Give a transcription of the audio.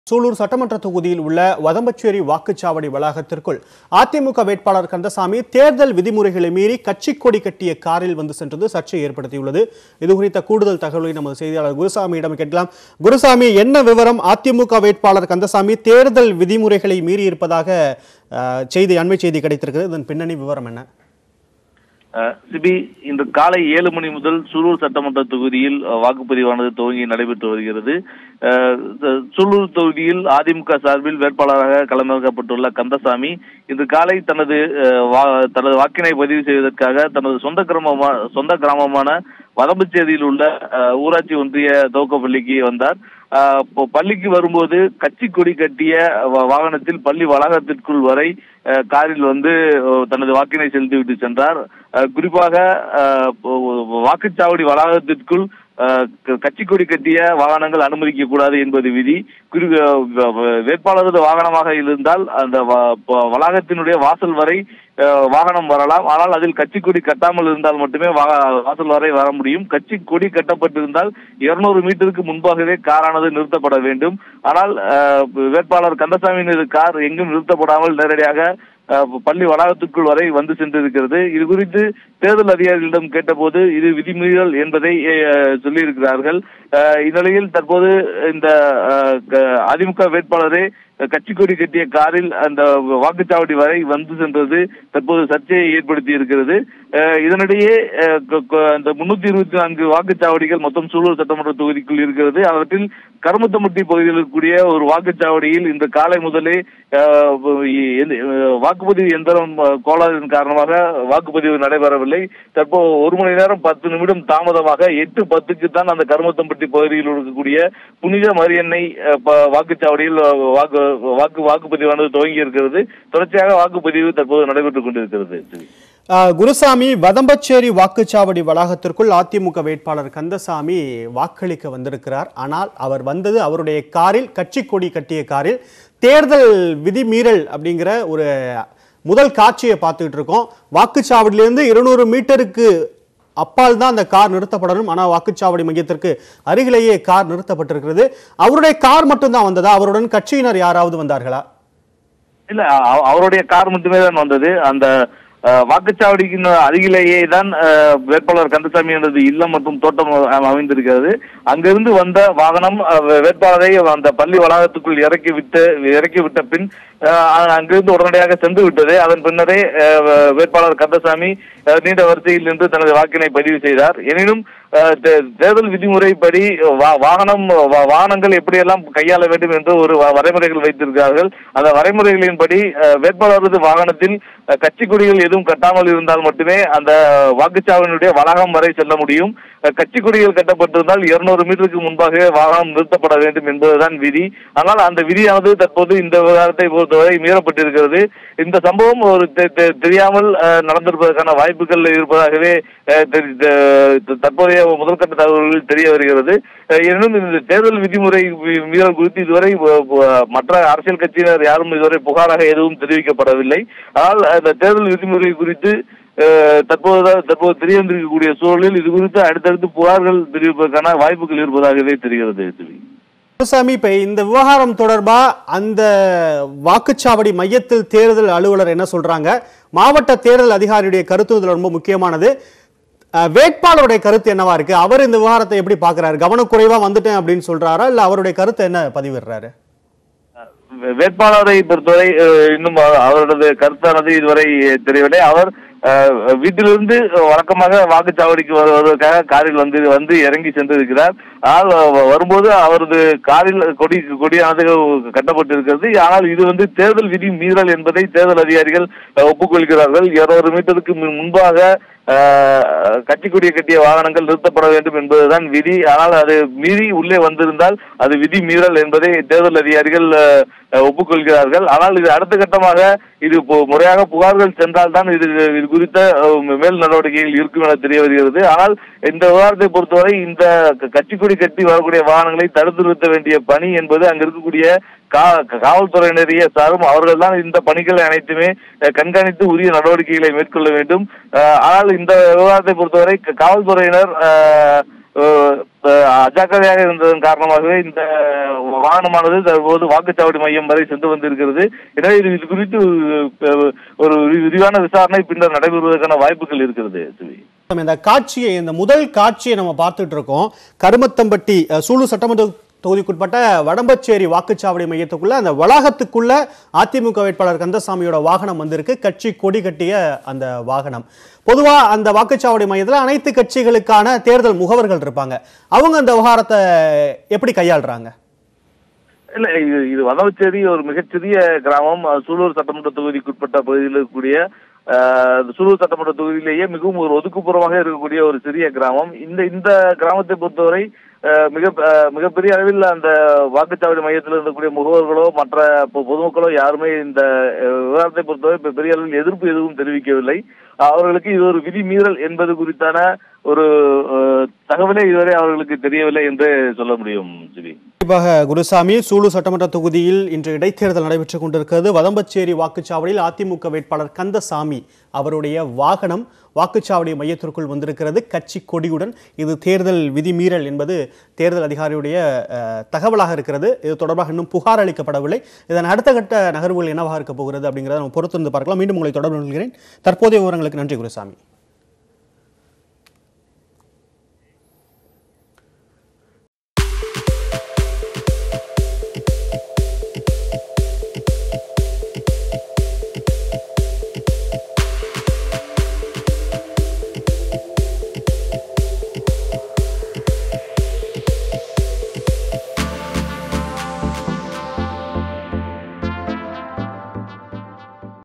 சூலூர் சட்டமன்ற தொகுதியில் உள்ள வதம்பச்சேரி வாக்குச்சாவடி வளாகத்திற்குள் அதிமுக வேட்பாளர் கந்தசாமி தேர்தல் விதிமுறைகளை மீறி கட்சி கொடி கட்டிய காரில் வந்து சென்றது சர்ச்சை ஏற்படுத்தியுள்ளது இது குறித்த கூடுதல் தகவலை நமது செய்தியாளர் குருசாமியிடம் கேட்கலாம் குருசாமி என்ன விவரம் அதிமுக வேட்பாளர் கந்தசாமி தேர்தல் விதிமுறைகளை மீறி இருப்பதாக அஹ், செய்தி அண்மை செய்தி கிடைத்திருக்கிறது இதன் பின்னணி விவரம் என்ன அஹ், சிபி இன்று காலை ஏழு மணி முதல் சூலூர் சட்டமன்ற தொகுதியில் அஹ், வாக்குப்பதிவானது துவங்கி நடைபெற்று வருகிறது அஹ், ச- சூலூர் தொகுதியில் அதிமுக சார்பில் வேட்பாளராக களமிறக்கப்பட்டுள்ள கந்தசாமி இன்று காலை தனது அஹ், வா- தனது வாக்கினை பதிவு செய்வதற்காக தனது சொந்த கிராமமா சொந்த கிராமமான வதம்புச்சேரியில் உள்ள அஹ், ஊராட்சி ஒன்றிய துவக்கப்பள்ளிக்கு வந்தார் அஹ், இப்போ பள்ளிக்கு வரும்போது கட்சி கொடி கட்டிய வா- வாகனத்தில் பள்ளி வளாகத்திற்குள் வரை அஹ், காரில் வந்து அஹ், தனது வாக்கினை செலுத்திவிட்டு சென்றார் அஹ், குறிப்பாக அஹ், இப்போ வாக்குச்சாவடி வளாகத்திற்குள் அஹ், க- கட்சி கொடி கட்டிய வாகனங்கள் அனுமதிக்க கூடாது என்பது விதி குறி அஹ், வ- வேட்பாளரது வாகனமாக இருந்தால் அந்த வ- ப- வளாகத்தினுடைய வாசல் வரை அஹ், வாகனம் வரலாம் ஆனால் அதில் கட்சி கொடி கட்டாமல் இருந்தால் மட்டுமே வா- வாசல் வரை வர முடியும் கட்சி கொடி கட்டப்பட்டிருந்தால் இருநூறு மீட்டருக்கு முன்பாகவே காரானது நிறுத்தப்பட வேண்டும் ஆனால் அஹ், வேட்பாளர் கந்தசாமியின் கார் எங்கும் நிறுத்தப்படாமல் நேரடியாக அஹ், பள்ளி வளாகத்துக்குள் வரை வந்து சென்றிருக்கிறது இது குறித்து தேர்தல் அதிகாரிகளிடம் கேட்டபோது இது விதிமீறல் என்பதை அஹ், சொல்லியிருக்கிறார்கள் அஹ், இந்நிலையில் தற்போது இந்த அஹ், க- அதிமுக வேட்பாளரே கட்சி கொடி கட்டிய காரில் அந்த வாக்குச்சாவடி வரை வந்து சென்றது தற்போது சர்ச்சையை ஏற்படுத்தி இருக்கிறது அஹ், இதனிடையே அஹ், க- க- அந்த முன்னூத்தி இருபத்தி நான்கு வாக்குச்சாவடிகள் மொத்தம் சூலூர் சட்டமன்ற தொகுதிக்குள் இருக்கிறது அவற்றில் கருமத்தம்பட்டி பகுதியில் இருக்கக்கூடிய ஒரு வாக்குச்சாவடியில் இந்த காலை முதலே அஹ், எந்த- அஹ், வாக்குப்பதிவு எந்திரம் அஹ், கோளாறின் காரணமாக வாக்குப்பதிவு நடைபெறவில்லை தற்போது ஒரு மணி நேரம் பத்து நிமிடம் தாமதமாக எட்டு பத்துக்கு தான் அந்த கருமத்தம்பட்டி பகுதியில் இருக்கக்கூடிய புனித மரியன்னை அஹ், ப- வாக்குச்சாவடியில் அஹ், வாக்கு வாக்கு வாக்குப்பதிவானது துவங்கி இருக்கிறது தொடர்ச்சியாக வாக்குப்பதிவு தற்போது நடைபெற்றுக் கொண்டிருக்கிறது அஹ், குருசாமி வதம்பச்சேரி வாக்குச்சாவடி வளாகத்திற்குள் அதிமுக வேட்பாளர் கந்தசாமி வாக்களிக்க வந்திருக்கிறார் ஆனால் அவர் வந்தது அவருடைய காரில் கட்சி கொடி கட்டிய காரில் தேர்தல் விதிமீறல் அப்படிங்கிற ஒரு முதல் காட்சியை பார்த்துக்கிட்டு இருக்கோம் வாக்குச்சாவடியிலிருந்து இருநூறு மீட்டருக்கு அப்பால் தான் அந்த கார் நிறுத்தப்படணும் ஆனால் வாக்குச்சாவடி மையத்திற்கு அருகிலேயே கார் நிறுத்தப்பட்டிருக்கிறது அவருடைய கார் மட்டும்தான் வந்ததா அவருடன் கட்சியினர் யாராவது வந்தார்களா இல்ல அவ- அவருடைய கார் மட்டுமே தான் வந்தது அந்த அஹ், வாக்குச்சாவடிக்கு அருகிலேயே தான் அஹ், வேட்பாளர் கந்தசாமி எனது இல்லம் மற்றும் தோட்டம் அஹ், அமைந்திருக்கிறது அங்கிருந்து வந்த வாகனம் அஹ், வே- வேட்பாளரை அந்த பள்ளி வளாகத்துக்குள் இறக்கி விட்டு இறக்கி விட்ட பின் அஹ், அங்கிருந்து உடனடியாக சென்று விட்டது அதன் பின்னரே அஹ், வே- வேட்பாளர் கந்தசாமி அஹ், நீண்ட வரிசையில் நின்று தனது வாக்கினை பதிவு செய்தார் எனினும் அஹ், தே- தேர்தல் விதிமுறைப்படி வா- வாகனம் வா- வாகனங்கள் எப்படியெல்லாம் கையாள வேண்டும் என்று ஒரு வ- வரைமுறைகள் வைத்திருக்கிறார்கள் அந்த வரைமுறைகளின்படி அஹ், வேட்பாளரது வாகனத்தில் அஹ், கட்சி கொடிகள் எதுவும் கட்டாமல் இருந்தால் மட்டுமே அந்த வாக்குச்சாவடியினுடைய வளாகம் வரை செல்ல முடியும் அஹ், கட்சி கொடிகள் கட்டப்பட்டிருந்தால் இருநூறு மீட்டருக்கு முன்பாகவே வாகனம் நிறுத்தப்பட வேண்டும் என்பதுதான் விதி ஆனால் அந்த விதியானது தற்போது இந்த விவகாரத்தை பொறுத்தவரை மீறப்பட்டிருக்கிறது இந்த சம்பவம் ஒரு தெ- தெ- தெரியாமல் அஹ், நடந்திருப்பதற்கான வாய்ப்புகள் இருப்பதாகவே அஹ், தெரி- தெ- தற்போதைய முதல்கட்ட தகவல்கள் தெரிய வருகிறது அஹ், எனினும் இந்த தேர்தல் விதிமுறை மீ- மீறல் குறித்து இதுவரை வ- வ- மற்ற அரசியல் கட்சியினர் யாரும் இதுவரை புகாராக எதுவும் தெரிவிக்கப்படவில்லை ஆனால் அந்த தேர்தல் விதிமுறை குறித்து அஹ், தற்போது தற்போது தெரிய வந்திருக்கக்கூடிய சூழலில் இது குறித்து அடுத்தடுத்து புகார்கள் தெரிவிப்பதற்கான வாய்ப்புகள் இருப்பதாகவே தெரிகிறது சிவி. குருசாமி இப்ப இந்த விவகாரம் தொடர்பா அந்த வாக்குச்சாவடி மையத்தில் தேர்தல் அலுவலர் என்ன சொல்றாங்க மாவட்ட தேர்தல் அதிகாரியுடைய கருத்து இதுல ரொம்ப முக்கியமானது அஹ், வேட்பாளருடைய கருத்து என்னவா இருக்கு அவர் இந்த விவகாரத்தை எப்படி பாக்குறாரு கவனக்குறைவா வந்துட்டேன் அப்படின்னு சொல்றாரா இல்ல அவருடைய கருத்தை என்ன பதிவிடுறாரு வே- வேட்பாளரை பொறுத்தவரை அஹ், இன்னும் அவ- அவரது கருத்தானது இதுவரை தெரியவில்லை அவர் அஹ், வீட்டிலிருந்து வழக்கமாக வாக்குச்சாவடிக்கு வருவதற்காக காரில் வந்து வந்து இறங்கி சென்றிருக்கிறார் ஆனால் வ- வரும்போது அவரது காரில் கொடி கொடியானது கட்டப்பட்டிருக்கிறது ஆனால் இது வந்து தேர்தல் விதி மீறல் என்பதை தேர்தல் அதிகாரிகள் அஹ், ஒப்புக்கொள்கிறார்கள் இருநூறு மீட்டருக்கு முன்- முன்பாக அஹ், கட்சி கொடியை கட்டிய வாகனங்கள் நிறுத்தப்பட வேண்டும் என்பதுதான் விதி ஆனால் அது மீறி உள்ளே வந்திருந்தால் அது விதி மீறல் என்பதை தேர்தல் அதிகாரிகள் அஹ், அஹ், ஒப்புக்கொள்கிறார்கள் ஆனால் இது அடுத்த கட்டமாக இது பு- முறையாக புகார்கள் சென்றால்தான் இது இது குறித்த அஹ், மேல் நடவடிக்கைகள் இருக்கும் என தெரிய வருகிறது ஆனால் இந்த விவகாரத்தை பொறுத்தவரை இந்த க- கட்சி கொடி கட்டி வரக்கூடிய வாகனங்களை தடுத்து நிறுத்த வேண்டிய பணி என்பது அங்க இருக்கக்கூடிய கா- காவல்துறையினரையே சாரும் அவர்கள் தான் இந்த பணிகளை அனைத்துமே அஹ், கண்காணித்து உரிய நடவடிக்கைகளை மேற்கொள்ள வேண்டும் அஹ், ஆனால் இந்த விவகாரத்தை பொறுத்தவரை க- காவல்துறையினர் அஹ், அஹ், அஹ், அஜாக்கிரதையாக இருந்ததன் காரணமாகவே இந்த வாகனமானது தற்போது வாக்குச்சாவடி மையம் வரை சென்று வந்திருக்கிறது எனவே இது இது குறித்து அஹ், ஒரு விரிவான விசாரணை பின்னர் நடைபெறுவதற்கான வாய்ப்புகள் இருக்கிறது சிவி நம்ம இந்த காட்சியை இந்த முதல் காட்சியை நம்ம பார்த்துட்டு இருக்கோம் கருமத்தம்பட்டி அஹ், சூலூர் சட்டமன்ற தொகுதிக்குட்பட்ட வடம்பச்சேரி வாக்குச்சாவடி மையத்துக்குள்ள அந்த வளாகத்துக்குள்ள அதிமுக வேட்பாளர் கந்தசாமியோட வாகனம் வந்திருக்கு கட்சி கொடி கட்டிய அந்த வாகனம் பொதுவா அந்த வாக்குச்சாவடி மையத்துல அனைத்து கட்சிகளுக்கான தேர்தல் முகவர்கள் இருப்பாங்க அவங்க அந்த விவகாரத்தை எப்படி கையாளுறாங்க இல்ல இது இது வதவச்சேரி ஒரு மிகச்சிறிய கிராமம் அஹ், சூலூர் சட்டமன்ற தொகுதிக்குட்பட்ட பகுதியில் இருக்கக்கூடிய அஹ், சூலூர் சட்டமன்ற தொகுதியிலேயே மிகவும் ஒரு ஒதுக்குப்புறமாக இருக்கக்கூடிய ஒரு சிறிய கிராமம் இந்த இந்த கிராமத்தை பொறுத்தவரை அஹ், மிக அஹ், மிகப்பெரிய அளவில் அந்த வாக்குச்சாவடி மையத்தில் இருக்கக்கூடிய முகவர்களோ மற்ற பொ- பொதுமக்களோ யாருமே இந்த அஹ், விவகாரத்தை பொறுத்தவரை இப்ப பெரிய அளவில் எதிர்ப்பு எதுவும் தெரிவிக்கவில்லை அவர்களுக்கு இது ஒரு விதி மீறல் என்பது குறித்தான ஒரு அஹ், தகவலே இதுவரை அவர்களுக்கு தெரியவில்லை என்று சொல்ல முடியும் சிவி குறிப்பாக குருசாமி சூலூர் சட்டமன்ற தொகுதியில் இன்று இடைத்தேர்தல் நடைபெற்றுக் கொண்டிருக்கிறது வதம்பச்சேரி வாக்குச்சாவடியில் அதிமுக வேட்பாளர் கந்தசாமி அவருடைய வாகனம் வாக்குச்சாவடி மையத்திற்குள் வந்திருக்கிறது கட்சி கொடியுடன் இது தேர்தல் விதிமீறல் என்பது தேர்தல் அதிகாரியுடைய அஹ், தகவலாக இருக்கிறது இது தொடர்பாக இன்னும் புகார் அளிக்கப்படவில்லை இதன் அடுத்த கட்ட நகர்வுகள் என்னவாக இருக்க போகிறது அப்படிங்கிறத நம்ம பொறுத்திருந்து பார்க்கலாம் மீண்டும் உங்களை தொடர்பு கொள்கிறேன் தற்போதைய விவரங்களுக்கு நன்றி குருசாமி